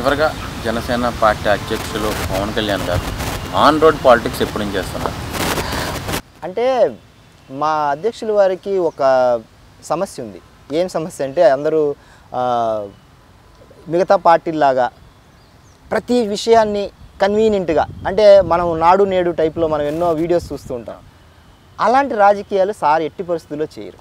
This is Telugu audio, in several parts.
చివరిగా జనసేన పార్టీ అధ్యక్షులు పవన్ కళ్యాణ్ గారు ఆన్ రోడ్ పాలిటిక్స్ ఎప్పుడు నుంచి చేస్తున్నారు అంటే మా అధ్యక్షుల వారికి ఒక సమస్య ఉంది ఏం సమస్య అంటే అందరూ ఆ, మిగతా పార్టీలాగా ప్రతి విషయాన్ని కన్వీనియంట్గా అంటే మనం నాడు నేడు టైప్లో మనం ఎన్నో వీడియోస్ చూస్తూ ఉంటాం అలాంటి రాజకీయాలు సార్ ఎట్టి పరిస్థితుల్లో చేయరు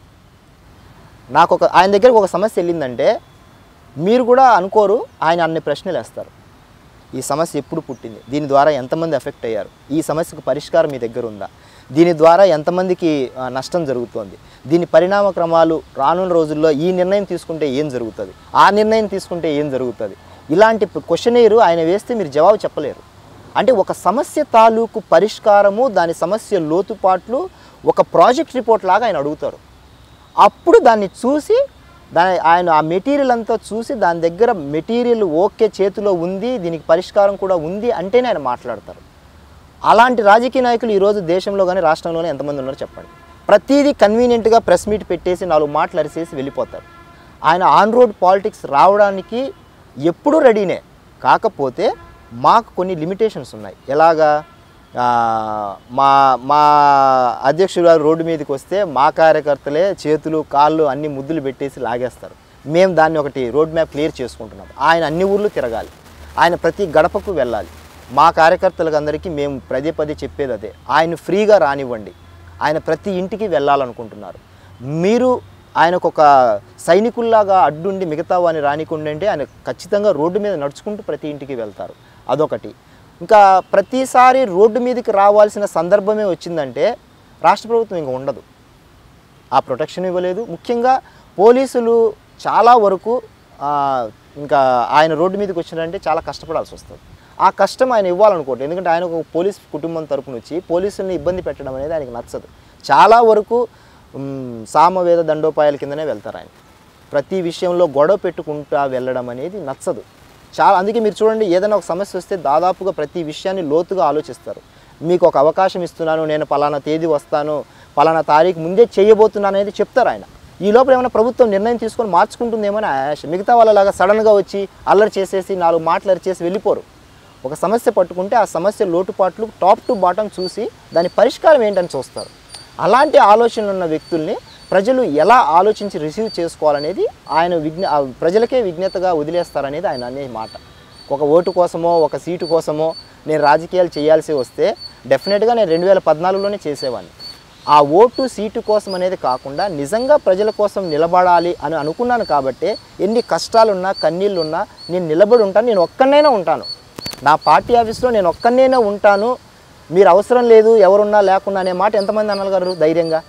నాకు ఒక ఆయన దగ్గరకు ఒక సమస్య వెళ్ళిందంటే మీరు కూడా అనుకోరు ఆయన అన్ని ప్రశ్నలు వేస్తారు ఈ సమస్య ఎప్పుడు పుట్టింది దీని ద్వారా ఎంతమంది ఎఫెక్ట్ అయ్యారు ఈ సమస్యకు పరిష్కారం మీ దగ్గర ఉందా దీని ద్వారా ఎంతమందికి ఆ, నష్టం జరుగుతోంది దీని పరిణామ క్రమాలు రానున్న రోజుల్లో ఈ నిర్ణయం తీసుకుంటే ఏం జరుగుతుంది ఆ నిర్ణయం తీసుకుంటే ఏం జరుగుతుంది ఇలాంటి క్వశ్చనేరు ఆయన వేస్తే మీరు జవాబు చెప్పలేరు అంటే ఒక సమస్య తాలూకు పరిష్కారము దాని సమస్య లోతుపాట్లు ఒక ప్రాజెక్ట్ రిపోర్ట్ లాగా ఆయన అడుగుతారు అప్పుడు దాన్ని చూసి దాని ఆయన ఆ మెటీరియల్ అంతా చూసి దాని దగ్గర మెటీరియల్ ఓకే చేతిలో ఉంది దీనికి పరిష్కారం కూడా ఉంది అంటేనే ఆయన మాట్లాడతారు అలాంటి రాజకీయ నాయకులు ఈరోజు దేశంలో కానీ రాష్ట్రంలోనే ఎంతమంది ఉన్నారో చెప్పండి ప్రతిదీ కన్వీనియంట్గా ప్రెస్ మీట్ పెట్టేసి నాలుగు మాటలు అరిసేసి వెళ్ళిపోతారు ఆయన ఆన్ రోడ్ పాలిటిక్స్ రావడానికి ఎప్పుడూ రెడీనే కాకపోతే మాకు కొన్ని లిమిటేషన్స్ ఉన్నాయి ఎలాగా ఆ, మా మా అధ్యక్షుడు గారు రోడ్డు మీదకి వస్తే మా కార్యకర్తలే చేతులు కాళ్ళు అన్ని ముద్దులు పెట్టేసి లాగేస్తారు మేము దాన్ని ఒకటి రోడ్ మ్యాప్ క్లియర్ చేసుకుంటున్నాం ఆయన అన్ని ఊర్లు తిరగాలి ఆయన ప్రతి గడపకు వెళ్ళాలి మా కార్యకర్తలకు అందరికీ మేము పదే పదే చెప్పేది అదే ఆయన ఫ్రీగా రానివ్వండి ఆయన ప్రతి ఇంటికి వెళ్ళాలనుకుంటున్నారు మీరు ఆయనకు ఒక సైనికుల్లాగా అడ్డుండి మిగతా వాడిని రానికుండా అంటే ఆయన ఖచ్చితంగా రోడ్డు మీద నడుచుకుంటూ ప్రతి ఇంటికి వెళ్తారు అదొకటి ఇంకా ప్రతిసారి రోడ్డు మీదకి రావాల్సిన సందర్భమే వచ్చిందంటే రాష్ట్ర ప్రభుత్వం ఇంకా ఉండదు ఆ ప్రొటెక్షన్ ఇవ్వలేదు ముఖ్యంగా పోలీసులు చాలా వరకు ఆ, ఇంకా ఆయన రోడ్డు మీదకి వచ్చినారంటే చాలా కష్టపడాల్సి వస్తుంది ఆ కష్టం ఆయన ఇవ్వాలనుకోండి ఎందుకంటే ఆయన ఒక పోలీస్ కుటుంబం తరపు నుంచి పోలీసుల్ని ఇబ్బంది పెట్టడం అనేది ఆయనకి నచ్చదు చాలా వరకు మ్, సామవేద దండోపాయాల కిందనే వెళ్తారు ఆయన ప్రతి విషయంలో గొడవ పెట్టుకుంటా వెళ్ళడం అనేది నచ్చదు చాలా అందుకే మీరు చూడండి ఏదైనా ఒక సమస్య వస్తే దాదాపుగా ప్రతి విషయాన్ని లోతుగా ఆలోచిస్తారు మీకు ఒక అవకాశం ఇస్తున్నాను నేను పలానా తేదీ వస్తాను పలానా తారీఖు ముందే చేయబోతున్నాను అనేది చెప్తారు ఆయన ఈ లోపల ఏమైనా ప్రభుత్వం నిర్ణయం తీసుకొని మార్చుకుంటుందేమో అని ఆశ మిగతా వాళ్ళలాగా సడన్గా వచ్చి అల్లరి చేసేసి నాలుగు మాటలు అరిచేసి వెళ్ళిపోరు ఒక సమస్య పట్టుకుంటే ఆ సమస్య లోటుపాట్లు టాప్ టు బాటం చూసి దాని పరిష్కారం ఏంటని చూస్తారు అలాంటి ఆలోచనలు ఉన్న వ్యక్తుల్ని ప్రజలు ఎలా ఆలోచించి రిసీవ్ చేసుకోవాలనేది ఆయన విజ్ఞ ఆ ప్రజలకే విజ్ఞతగా వదిలేస్తారనేది ఆయన అనే మాట ఒక ఓటు కోసమో ఒక సీటు కోసమో నేను రాజకీయాలు చేయాల్సి వస్తే డెఫినెట్గా నేను రెండు వేల పద్నాలుగులోనే చేసేవాడిని ఆ ఓటు సీటు కోసం అనేది కాకుండా నిజంగా ప్రజల కోసం నిలబడాలి అని అనుకున్నాను కాబట్టి ఎన్ని కష్టాలున్నా కన్నీళ్ళున్నా నేను నిలబడి ఉంటాను నేను ఒక్కనైనా ఉంటాను నా పార్టీ ఆఫీస్లో నేను ఒక్కనైనా ఉంటాను మీరు అవసరం లేదు ఎవరున్నా లేకున్నా అనే మాట ఎంతమంది అనగలరు ధైర్యంగా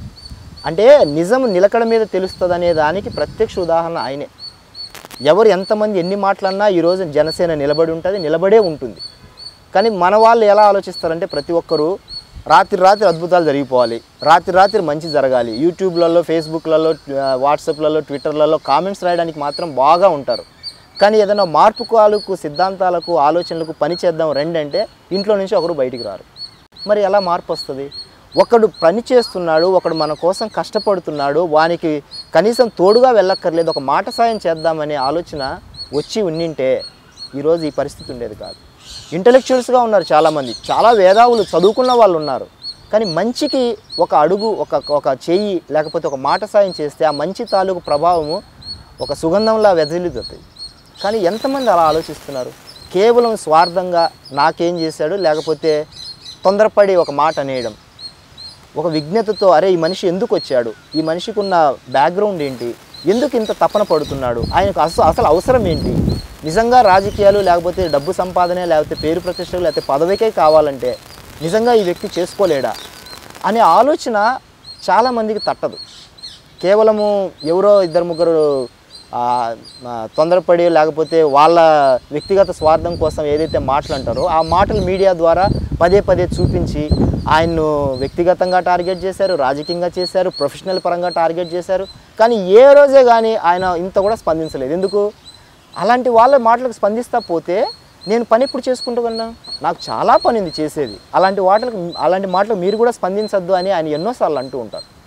అంటే నిజం నిలకడ మీద తెలుస్తుంది అనే దానికి ప్రత్యక్ష ఉదాహరణ ఆయనే ఎవరు ఎంతమంది ఎన్ని మాటలన్నా ఈరోజు జనసేన నిలబడి ఉంటుంది నిలబడే ఉంటుంది కానీ మన వాళ్ళు ఎలా ఆలోచిస్తారంటే ప్రతి ఒక్కరూ రాత్రి రాత్రి అద్భుతాలు జరిగిపోవాలి రాత్రి రాత్రి మంచి జరగాలి యూట్యూబ్లలో ఫేస్బుక్లలో ఆ, వాట్సాప్లలో ట్విట్టర్లలో కామెంట్స్ రాయడానికి మాత్రం బాగా ఉంటారు కానీ ఏదైనా మార్పు కాలుకు సిద్ధాంతాలకు ఆలోచనలకు పని చేద్దాం రండి అంటే ఇంట్లో నుంచి ఒకరు బయటికి రారు మరి ఎలా మార్పు వస్తుంది ఒకడు పని చేస్తున్నాడు ఒకడు మన కోసం కష్టపడుతున్నాడు వానికి కనీసం తోడుగా వెళ్ళక్కర్లేదు ఒక మాట సాయం చేద్దామనే ఆలోచన వచ్చి ఉన్నింటే ఈరోజు ఈ పరిస్థితి ఉండేది కాదు ఇంటలెక్చువల్స్గా ఉన్నారు చాలామంది చాలా వేదావులు చదువుకున్న వాళ్ళు ఉన్నారు కానీ మంచికి ఒక అడుగు ఒక ఒక చెయ్యి లేకపోతే ఒక మాట సాయం చేస్తే ఆ మంచి తాలూకు ప్రభావము ఒక సుగంధంలా వెదజల్లుతుంది కానీ ఎంతమంది అలా ఆలోచిస్తున్నారు కేవలం స్వార్థంగా నాకేం చేశాడు లేకపోతే తొందరపడి ఒక మాట అనేయడం ఒక విజ్ఞతతో అరే ఈ మనిషి ఎందుకు వచ్చాడు ఈ మనిషికి ఉన్న బ్యాక్గ్రౌండ్ ఏంటి ఎందుకు ఇంత తపన పడుతున్నాడు ఆయనకు అసలు అసలు అవసరం ఏంటి నిజంగా రాజకీయాలు లేకపోతే డబ్బు సంపాదనే లేకపోతే పేరు ప్రతిష్టలు లేకపోతే పదవికే కావాలంటే నిజంగా ఈ వ్యక్తి చేసుకోలేడా అనే ఆలోచన చాలామందికి తట్టదు కేవలము ఎవరో ఇద్దరు ముగ్గురు ఆ, ఆ, తొందరపడి లేకపోతే వాళ్ళ వ్యక్తిగత స్వార్థం కోసం ఏదైతే మాటలు అంటారో ఆ మాటలు మీడియా ద్వారా పదే పదే చూపించి ఆయన్ను వ్యక్తిగతంగా టార్గెట్ చేశారు రాజకీయంగా చేశారు ప్రొఫెషనల్ పరంగా టార్గెట్ చేశారు కానీ ఏ రోజే కానీ ఆయన ఇంత కూడా స్పందించలేదు ఎందుకు అలాంటి వాళ్ళ మాటలకు స్పందిస్తా పోతే నేను పని ఎప్పుడు చేసుకుంటున్నా నాకు చాలా పని ఉంది చేసేది అలాంటి వాటికి అలాంటి మాటలకు మీరు కూడా స్పందించద్దు అని ఆయన ఎన్నోసార్లు అంటూ ఉంటారు